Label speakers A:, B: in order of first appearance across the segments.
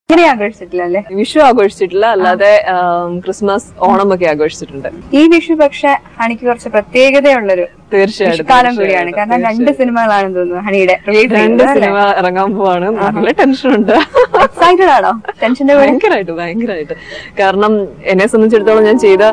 A: ഇങ്ങനെ ആഘോഷിച്ചിട്ടില്ല അല്ലേ
B: വിഷു ആഘോഷിച്ചിട്ടില്ല അല്ലാതെ ആം, ക്രിസ്മസ് ഓണം ഒക്കെ ആഘോഷിച്ചിട്ടുണ്ട്
A: ഈ വിഷു പക്ഷെ ഹണിക്ക് കുറച്ച് പ്രത്യേകതയുള്ളൊരു
B: തീർച്ചയായിട്ടും
A: വിഷുക്കാലം കൂടിയാണ് കാരണം രണ്ട് സിനിമകളാണെന്ന് തോന്നുന്നു ഹണിയുടെ
B: രണ്ട് സിനിമ ഇറങ്ങാൻ പോവാണ് നല്ല ടെൻഷൻ ഉണ്ട്
A: എക്സൈറ്റഡ് ആണോ ടെൻഷന്റെ കൂടെ
B: ഭയങ്കരമായിട്ട് ഭയങ്കരമായിട്ട് കാരണം എന്നെ സംബന്ധിച്ചിടത്തോളം ഞാൻ ചെയ്ത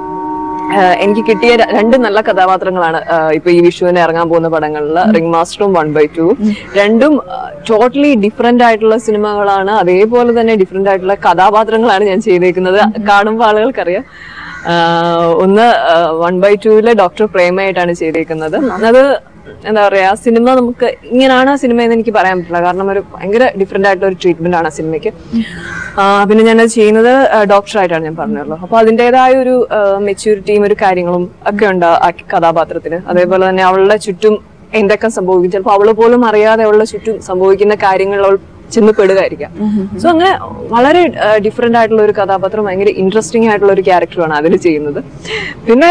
B: ആ, എനിക്ക് കിട്ടിയ ര- രണ്ട് നല്ല കഥാപാത്രങ്ങളാണ് ആ, ഇപ്പൊ ഈ വിഷുവിന് ഇറങ്ങാൻ പോകുന്ന പടങ്ങളിൽ റിംഗ് മാസ്റ്ററും വൺ ബൈ ടു രണ്ടും ടോട്ടലി ഡിഫറെന്റ് ആയിട്ടുള്ള സിനിമകളാണ് അതേപോലെ തന്നെ ഡിഫറെന്റ് ആയിട്ടുള്ള കഥാപാത്രങ്ങളാണ് ഞാൻ ചെയ്തേക്കുന്നത് കാണുമ്പോൾ ആളുകൾക്കറിയാം ആ, ഒന്ന് വൺ ബൈ ടുവിലെ ഡോക്ടർ പ്രേമയായിട്ടാണ് ചെയ്തേക്കുന്നത് അത് എന്താ പറയാ ആ സിനിമ നമുക്ക് ഇങ്ങനെയാണ് ആ സിനിമ എന്ന് എനിക്ക് പറയാൻ പറ്റില്ല കാരണം ഒരു ഭയങ്കര ഡിഫറെന്റ് ആയിട്ടുള്ള ഒരു ട്രീറ്റ്മെന്റ് ആണ് ആ സിനിമയ്ക്ക് ആ, പിന്നെ ഞാനത് ചെയ്യുന്നത് ഡോക്ടറായിട്ടാണ് ഞാൻ പറഞ്ഞല്ലോ അപ്പൊ അതിൻ്റെതായ ഒരു മെച്യൂരിറ്റിയും ഒരു കാര്യങ്ങളും ഒക്കെ ഉണ്ട് ആ കഥാപാത്രത്തിന് അതേപോലെ തന്നെ അവളുടെ ചുറ്റും എന്തൊക്കെ സംഭവിക്കും ചിലപ്പോൾ അവള് പോലും അറിയാതെ അവളുടെ ചുറ്റും സംഭവിക്കുന്ന കാര്യങ്ങൾ അവൾ ചെന്ന് പെടുകയായിരിക്കാം സോ അങ്ങനെ വളരെ ഡിഫറെന്റ് ആയിട്ടുള്ള ഒരു കഥാപാത്രം ഭയങ്കര ഇൻട്രസ്റ്റിംഗ് ആയിട്ടുള്ള ഒരു ക്യാരക്ടറാണ് അതിൽ ചെയ്യുന്നത് പിന്നെ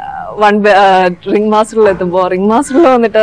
B: വൺ റിംഗ് മാസ്റ്ററിൽ എത്തുമ്പോൾ റിംഗ് മാസ്റ്ററിൽ വന്നിട്ട്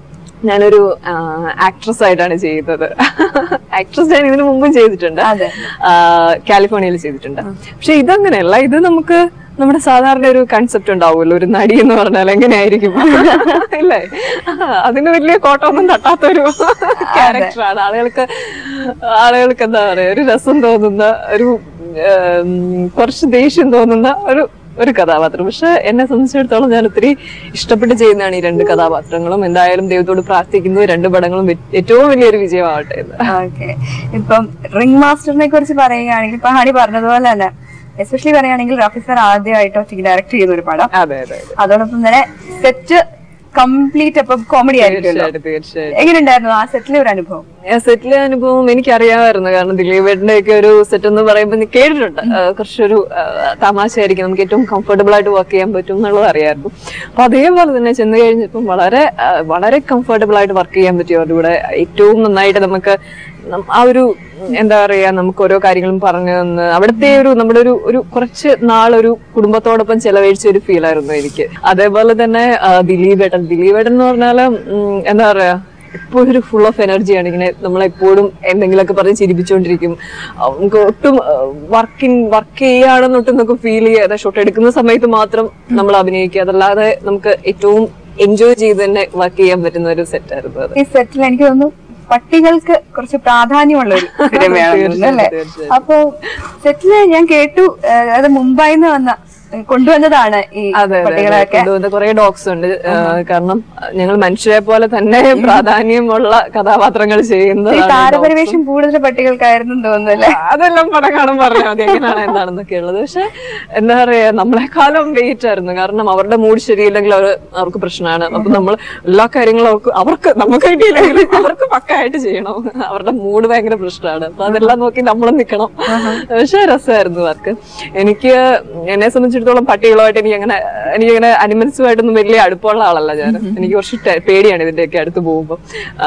B: ഞാനൊരു ആക്ട്രസ് ആയിട്ടാണ് ചെയ്യുന്നത് ആക്ട്രസ് ഞാൻ ഇതിനു മുമ്പും ചെയ്തിട്ടുണ്ട്
A: അതെ.
B: ആ, കാലിഫോർണിയയിൽ ചെയ്തിട്ടുണ്ട് പക്ഷെ ഇതങ്ങനെയല്ല ഇത് നമുക്ക് നമ്മുടെ സാധാരണ ഒരു കൺസെപ്റ്റ് ഉണ്ടാവുമല്ലോ ഒരു നടി എന്ന് പറഞ്ഞാൽ എങ്ങനെയായിരിക്കും ഇല്ലേ അതിന് വലിയ കോട്ടമൊന്നും തട്ടാത്ത ഒരു ക്യാരക്ടറാണ് ആളുകൾക്ക് ആളുകൾക്ക് എന്താ പറയാ ഒരു രസം തോന്നുന്ന ഒരു ഉം, കുറച്ച് ദേഷ്യം തോന്നുന്ന ഒരു ഒരു കഥാപാത്രം പക്ഷെ എന്നെ സംബന്ധിച്ചിടത്തോളം ഞാൻ ഒത്തിരി ഇഷ്ടപ്പെട്ട് ചെയ്യുന്നതാണ് ഈ രണ്ട് കഥാപാത്രങ്ങളും എന്തായാലും ദൈവത്തോട് പ്രാർത്ഥിക്കുന്നു രണ്ട് പടങ്ങളും വെ- ഏറ്റവും വലിയൊരു വിജയമാവട്ടെ എന്ന്
A: ഓക്കെ ഇപ്പം റിംഗ് മാസ്റ്ററിനെ കുറിച്ച് പറയുകയാണെങ്കിൽ ഇപ്പൊ ഹണി പറഞ്ഞതുപോലെ തന്നെ എസ്പെഷ്യലി പറയുകയാണെങ്കിൽ റഫി സാർ ആദ്യമായിട്ട് ഒറ്റയ്ക്ക് ഡയറക്ട് ചെയ്യുന്ന ഒരു പടം
B: അതെ അതെ അതെ
A: അതോടൊപ്പം തന്നെ സെറ്റ് കംപ്ലീറ്റ് അപ്പം കോമഡി ആയിരിക്കുമല്ലോ
B: തീർച്ചയായിട്ടും തീർച്ചയായിട്ടും
A: എങ്ങനെയുണ്ടായിരുന്നു ആ സെറ്റിലെ ഒരു അനുഭവം
B: സെറ്റിലെ അനുഭവം എനിക്കറിയാമായിരുന്നു കാരണം ദിലീപേട്ടന്റെ ഒക്കെ ഒരു സെറ്റ് എന്ന് പറയുമ്പോൾ നീ കേട്ടിട്ടുണ്ട് ആ, കുറച്ചൊരു ആ, തമാശയായിരിക്കും നമുക്ക് ഏറ്റവും കംഫർട്ടബിൾ ആയിട്ട് വർക്ക് ചെയ്യാൻ പറ്റും എന്നുള്ളത് അറിയായിരുന്നു അപ്പൊ അതേപോലെ തന്നെ ചെന്ന് കഴിഞ്ഞപ്പം വളരെ ആ, വളരെ കംഫർട്ടബിൾ ആയിട്ട് വർക്ക് ചെയ്യാൻ പറ്റിയ അവരുടെ കൂടെ ഏറ്റവും നന്നായിട്ട് നമുക്ക് നം- ആ ഒരു എന്താ പറയാ നമുക്ക് ഓരോ കാര്യങ്ങളും പറഞ്ഞു തന്ന് അവിടുത്തെ ഒരു നമ്മുടെ ഒരു ഒരു കുറച്ച് നാളൊരു കുടുംബത്തോടൊപ്പം ചെലവഴിച്ച ഒരു ഫീൽ ആയിരുന്നു എനിക്ക് അതേപോലെ തന്നെ ആ, ദിലീപേട്ടൻ ദിലീപേട്ടൻ എന്ന് പറഞ്ഞാല് ഉം, എന്താ പറയാ എപ്പോഴും ഒരു ഫുൾ ഓഫ് എനർജിയാണ് ഇങ്ങനെ നമ്മളെപ്പോഴും എന്തെങ്കിലുമൊക്കെ പറഞ്ഞ് ചിരിപ്പിച്ചുകൊണ്ടിരിക്കും ആ, നമുക്ക് ഒട്ടും വർക്കിംഗ് വർക്ക് ചെയ്യുകയാണെന്നൊട്ടും നമുക്ക് ഫീൽ ചെയ്യാതെ ഷോട്ട് എടുക്കുന്ന സമയത്ത് മാത്രം നമ്മൾ അഭിനയിക്കുക അതല്ലാതെ നമുക്ക് ഏറ്റവും എൻജോയ് ചെയ്ത് തന്നെ വർക്ക് ചെയ്യാൻ പറ്റുന്ന ഒരു സെറ്റ് ആയിരുന്നു അത്
A: ഈ സെറ്റിൽ എനിക്ക് തോന്നുന്നു പട്ടികൾക്ക് കുറച്ച് പ്രാധാന്യമുള്ള ഒരു സിനിമയാണ് തോന്നുന്നു, അല്ലേ
B: തീർച്ചയായും.
A: അപ്പൊ സെറ്റില് ഞാൻ കേട്ടു ഏഹ്, അത് മുംബൈന്ന് വന്ന കൊണ്ടുവന്നതാണ് ഈ
B: അതെ അതെ, അതെ
A: പട്ടികളൊക്കെ
B: കൊണ്ടുവന്ന കുറെ ഡോഗ്സ് ഉണ്ട് ആ, കാരണം ഞങ്ങൾ മനുഷ്യരെ പോലെ തന്നെ പ്രാധാന്യമുള്ള കഥാപാത്രങ്ങൾ
A: ഈ
B: ചെയ്യുന്നതാണ് dogs.
A: താരപരിവേഷം കൂടുതൽ പട്ടികൾക്കായിരുന്നു തോന്നുന്നു അല്ലേ
B: അതെല്ലാം പടം കാണും പറഞ്ഞാൽ മതി എങ്ങനെയാണ് എന്താണെന്നൊക്കെ ഉള്ളത് പക്ഷെ എന്താ പറയാ നമ്മളെക്കാളും വെയിറ്റ് ആയിരുന്നു കാരണം അവരുടെ മൂഡ് ശരിയില്ലെങ്കിൽ അവർ അവർക്ക് പ്രശ്നമാണ് അപ്പൊ നമ്മൾ എല്ലാ കാര്യങ്ങളും അവർക്ക് അവർക്ക് നമുക്ക് കിട്ടിയില്ലെങ്കിൽ അവർക്ക് പക്കായിട്ട് ചെയ്യണം അവരുടെ മൂഡ് ഭയങ്കര പ്രശ്നമാണ് അപ്പൊ അതെല്ലാം നോക്കി നമ്മളും നിൽക്കണം പക്ഷെ രസമായിരുന്നു വർക്ക് എനിക്ക് എന്നെ സംബന്ധിച്ചിടത്തോളം പട്ടികളുമായിട്ട് എനിക്ക് അങ്ങനെ എനിക്ക് അങ്ങനെ അനിമൽസുമായിട്ടൊന്നും വലിയ അടുപ്പമുള്ള ആളല്ല ഞാൻ എനിക്ക് കുറച്ച് ടെ- പേടിയാണ് ഇതിന്റെയൊക്കെ അടുത്ത് പോകുമ്പോൾ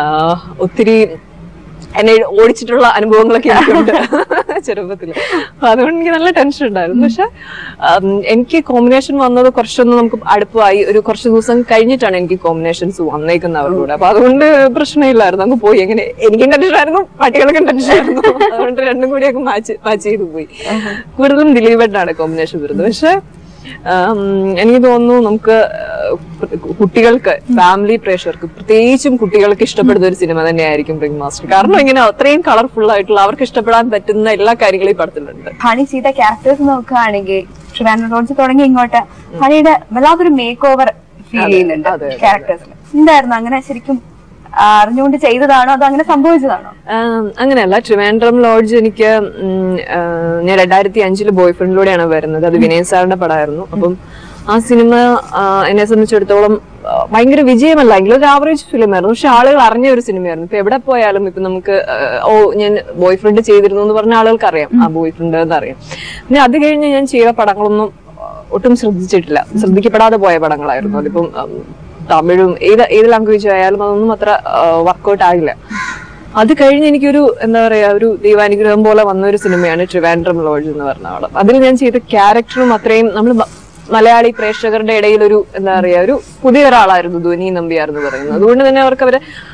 B: ഒത്തിരി എന്നെ ഓടിച്ചിട്ടുള്ള അനുഭവങ്ങളൊക്കെ എനിക്കുണ്ട് ചെറുപ്പത്തില് അപ്പൊ അതുകൊണ്ട് എനിക്ക് നല്ല ടെൻഷൻ ഉണ്ടായിരുന്നു പക്ഷെ ഉം, എനിക്ക് കോമ്പിനേഷൻ വന്നത് കുറച്ചൊന്ന് നമുക്ക് അടുപ്പമായി ഒരു കുറച്ച് ദിവസം കഴിഞ്ഞിട്ടാണ് എനിക്ക് കോമ്പിനേഷൻസ് വന്നേക്കുന്നത് അവരുടെ കൂടെ അപ്പൊ അതുകൊണ്ട് പ്രശ്നമില്ലായിരുന്നു അങ്ങ് പോയി എങ്ങനെ എനിക്കും ടെൻഷൻ ആയിരുന്നു പട്ടികൾക്കും ടെൻഷൻ ആയിരുന്നു അതുകൊണ്ട് രണ്ടും കൂടി അങ്ങ് മാച്ച് മാച്ച് ചെയ്ത് പോയി കൂടുതലും ദിലീപേട്ടനാണ് കോമ്പിനേഷൻ വരുന്നത് പക്ഷെ ഉം, എനിക്ക് തോന്നുന്നു നമുക്ക് ഏഹ്, കുട്ടികൾക്ക് ഫാമിലി പ്രേക്ഷകർക്ക് പ്രത്യേകിച്ചും കുട്ടികൾക്ക് ഇഷ്ടപ്പെടുന്ന ഒരു സിനിമ തന്നെയായിരിക്കും റിംഗ് മാസ്റ്റർ കാരണം ഇങ്ങനെ അത്രയും കളർഫുൾ ആയിട്ടുള്ള അവർക്ക് ഇഷ്ടപ്പെടാൻ പറ്റുന്ന എല്ലാ കാര്യങ്ങളും ഈ പടത്തിലുണ്ട്
A: ഹണി ചെയ്ത ക്യാരക്ടേഴ്സ് നോക്കുകയാണെങ്കിൽ ട്രിവാൻഡ്രം റോഡ്സ് തുടങ്ങി ഇങ്ങോട്ട് ഹണിയുടെ വല്ലാത്തൊരു മേക്ക് ഓവർ ഫീൽ ചെയ്യുന്നുണ്ട്
B: അതെ, അതെ,
A: ക്യാരക്ടേഴ്സിൽ എന്തായിരുന്നു അങ്ങനെ ശരിക്കും ആ, അറിഞ്ഞുകൊണ്ട് ചെയ്തതാണോ അതോ അങ്ങനെ സംഭവിച്ചതാണോ
B: ആം, അങ്ങനെയല്ല ട്രിവാൻഡ്രം ലോഡ്ജ് എനിക്ക് ഉം, ആ, ഞാൻ രണ്ടായിരത്തി അഞ്ചില് ബോയ് ഫ്രണ്ടിലൂടെയാണ് വരുന്നത് അത് വിനയ് സാറിന്റെ പടമായിരുന്നു അപ്പം ആ സിനിമ ആ, എന്നെ സംബന്ധിച്ചിടത്തോളം ആ, ഭയങ്കര വിജയമല്ല എങ്കിലും ഒരു ആവറേജ് ഫിലിം ആയിരുന്നു പക്ഷെ ആളുകൾ അറിഞ്ഞ ഒരു സിനിമയായിരുന്നു ഇപ്പൊ എവിടെ പോയാലും ഇപ്പൊ നമുക്ക് ആ, ഓ ഞാൻ ബോയ് ഫ്രണ്ട് ചെയ്തിരുന്നു എന്ന് പറഞ്ഞ ആളുകൾക്ക് അറിയാം ആ ബോയ് ഫ്രണ്ട് എന്ന് അറിയാം പിന്നെ അത് കഴിഞ്ഞ് ഞാൻ ചെയ്ത പടങ്ങളൊന്നും ആ, ഒട്ടും ശ്രദ്ധിച്ചിട്ടില്ല ശ്രദ്ധിക്കപ്പെടാതെ പോയ പടങ്ങളായിരുന്നു അതിപ്പം ഉം, തമിഴും ഏത് ഏത് ലാംഗ്വേജ് ആയാലും അതൊന്നും അത്ര വർക്കൗട്ട് ആകില്ല അത് കഴിഞ്ഞ് എനിക്കൊരു എന്താ പറയാ ഒരു ദൈവാനുഗ്രഹം പോലെ വന്ന ഒരു സിനിമയാണ് ട്രിവാൻഡ്രം ലോഡ്ജ് എന്ന് പറഞ്ഞ പടം അതിൽ ഞാൻ ചെയ്ത ക്യാരക്ടറും അത്രയും നമ്മൾ മലയാളി പ്രേക്ഷകരുടെ ഇടയിൽ ഒരു എന്താ പറയാ ഒരു പുതിയ ഒരാളായിരുന്നു ധ്വനി നമ്പിയാർ എന്ന് പറയുന്നത് അതുകൊണ്ട് തന്നെ അവർക്ക് അവരെ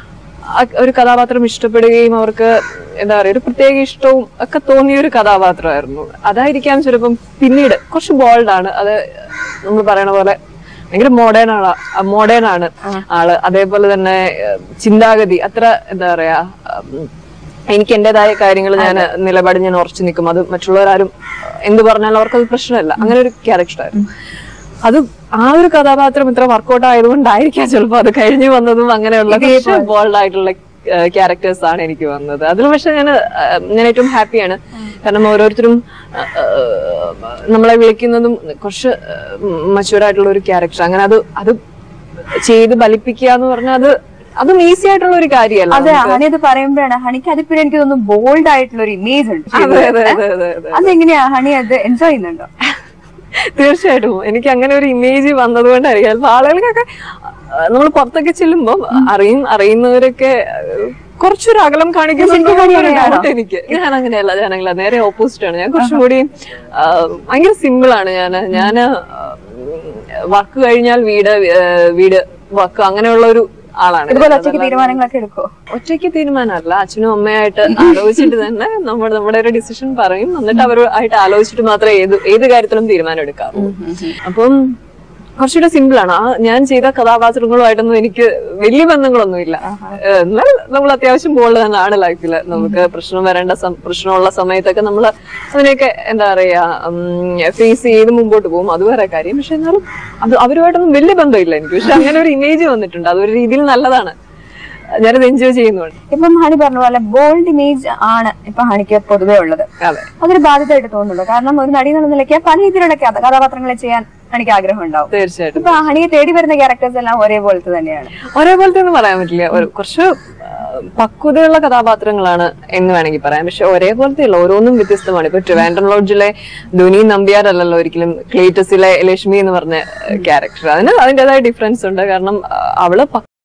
B: ആ ഒരു കഥാപാത്രം ഇഷ്ടപ്പെടുകയും അവർക്ക് എന്താ പറയുക ഒരു പ്രത്യേക ഇഷ്ടവും ഒക്കെ തോന്നിയ ഒരു കഥാപാത്രമായിരുന്നു അതായിരിക്കാം ചിലപ്പം പിന്നീട് കുറച്ച് ബോൾഡ് ആണ് അത് നമ്മൾ പറയണ പോലെ ഭയങ്കര മോഡേൺ ആണ് മോഡേൺ ആണ് ആള് അതേപോലെ തന്നെ ഏഹ്, ചിന്താഗതി അത്ര എന്താ പറയാ ഉം, എനിക്ക് എന്റേതായ കാര്യങ്ങൾ ഞാൻ നിലപാട് ഞാൻ ഉറച്ചു നിൽക്കും അത് മറ്റുള്ളവരാരും എന്ത് പറഞ്ഞാലും അവർക്കത് പ്രശ്നമല്ല അങ്ങനെ ഒരു ക്യാരക്ടറായിരുന്നു അത് ആ ഒരു കഥാപാത്രം ഇത്ര വർക്കൗട്ട് ആയതുകൊണ്ടായിരിക്കാം ചിലപ്പോൾ അത് കഴിഞ്ഞു വന്നതും അങ്ങനെയുള്ള ബോൾഡ് ആയിട്ടുള്ള ക്യാരക്ടേഴ്സ് ആണ് എനിക്ക് വന്നത് അതിൽ പക്ഷെ ഞാൻ ഞാൻ ഏറ്റവും ഹാപ്പിയാണ് കാരണം ഓരോരുത്തരും ആ, ആ, നമ്മളെ വിളിക്കുന്നതും കുറച്ച് മച്ചുവർ ആയിട്ടുള്ള ഒരു ക്യാരക്ടർ അങ്ങനെ അത് അത് ചെയ്ത് ബലിപ്പിക്കുക എന്ന് പറഞ്ഞാൽ അത് അതും ഈസി ആയിട്ടുള്ള ഒരു കാര്യമല്ല
A: അതെ ഹണി അത് പറയുമ്പോഴാണ് ഹണിക്ക് അതിപ്പോ എനിക്ക് തോന്നുന്നു ബോൾഡ് ആയിട്ടുള്ള ഒരു ഇമേജ് ഉണ്ട്
B: അതെ അതെ അതെ അതെ അതെ
A: അതെങ്ങനെയാ ഹണി അത് എൻജോയ് ചെയ്യുന്നുണ്ടോ
B: തീർച്ചയായിട്ടും എനിക്ക് അങ്ങനെ ഒരു ഇമേജ് വന്നതുകൊണ്ടായിരിക്കും ചിലപ്പോ ആളുകൾക്കൊക്കെ നമ്മൾ പുറത്തൊക്കെ ചെല്ലുമ്പോൾ അറിയും അറിയുന്നവരൊക്കെ അഹ് കുറച്ചൊരു അകലം കാണിക്കുന്നുണ്ടോ എന്നൊരു doubt എനിക്ക് ഞാൻ അങ്ങനെയല്ല ഞാൻ അങ്ങനെയല്ല നേരെ ഓപ്പോസിറ്റ് ആണ് ഞാൻ കുറച്ചും കൂടി ആ, ഭയങ്കര സിമ്പിൾ ആണ് ഞാൻ ഞാൻ വർക്ക് കഴിഞ്ഞാൽ വീട് ആ, വീട് വർക്ക് അങ്ങനെയുള്ള ഒരു ആളാണ്
A: ഇതുപോലെ ഒറ്റയ്ക്ക് തീരുമാനങ്ങളൊക്കെ എടുക്കുവോ
B: ഒറ്റയ്ക്ക് തീരുമാനമല്ല അച്ഛനും അമ്മയായിട്ട് ആലോചിച്ചിട്ട് തന്നെ നമ്മൾ നമ്മുടെ ഒരു ഡിസിഷൻ പറയും എന്നിട്ട് അവരുമായിട്ട് ആലോചിച്ചിട്ട് മാത്രമേ ഏത് ഏത് കാര്യത്തിലും തീരുമാനം എടുക്കാറുള്ളൂ അപ്പം കുറച്ചുകൂടെ സിമ്പിൾ ആണ് ആ ഞാൻ ചെയ്ത കഥാപാത്രങ്ങളുമായിട്ടൊന്നും എനിക്ക് വലിയ ബന്ധങ്ങളൊന്നുമില്ല ഏഹ് എന്നാൽ നമ്മൾ അത്യാവശ്യം ബോൾഡ് തന്നെയാണ് ലൈഫിൽ നമുക്ക് പ്രശ്നം വരേണ്ട സം- പ്രശ്നമുള്ള സമയത്തൊക്കെ നമ്മൾ അതിനെയൊക്കെ എന്താ പറയാ ഫേസ് ചെയ്ത് മുമ്പോട്ട് പോകും അത് വേറെ കാര്യം പക്ഷെ എന്നാലും അത് അവരുമായിട്ടൊന്നും വലിയ ബന്ധമില്ല എനിക്ക് പക്ഷെ അങ്ങനെ ഒരു ഇമേജ് വന്നിട്ടുണ്ട് അതൊരു രീതിയിൽ നല്ലതാണ് ഞാനത് എൻജോയ് ചെയ്യുന്നുണ്ട്
A: ഇപ്പം ഹണി പറഞ്ഞ പോലെ ബോൾഡ് ഇമേജ് ആണ് ഇപ്പൊ ഹണിക്ക് പൊതുവെ ഉള്ളത്
B: അതെ
A: അതൊരു ബാധ്യതയായിട്ട് തോന്നുന്നുള്ളൂ കാരണം ഒരു നടി എന്നുള്ള നിലയ്ക്ക് പല രീതിയിലുള്ള കഥ- കഥാപാത്രങ്ങളെ ചെയ്യാൻ ഹണിക്ക് ആഗ്രഹം ഉണ്ടാവും
B: തീർച്ചയായിട്ടും
A: ഇപ്പൊ ഹണിയെ തേടി വരുന്ന ക്യാരക്ടേഴ്സ് എല്ലാം ഒരേപോലത്തെ തന്നെയാണ്
B: ഒരേപോലത്തെ ഒന്നും പറയാൻ പറ്റില്ല ഒരു കുറച്ച് ആ, പക്വതയുള്ള കഥാപാത്രങ്ങളാണ് എന്ന് വേണമെങ്കിൽ പറയാം പക്ഷെ ഒരേപോലത്തെ അല്ല ഓരോന്നും വ്യത്യസ്തമാണ് ഇപ്പൊ ട്രിവാൻഡ്രം ലോഡ്ജിലെ ധുനി നമ്പ്യാർ അല്ലല്ലോ ഒരിക്കലും ക്ലേറ്റസിലെ ലക്ഷ്മി എന്ന് പറഞ്ഞ ക്യാരക്ടർ അതിന് അതിൻ്റെതായ ഡിഫറൻസ് ഉണ്ട് കാരണം ആ, അവള്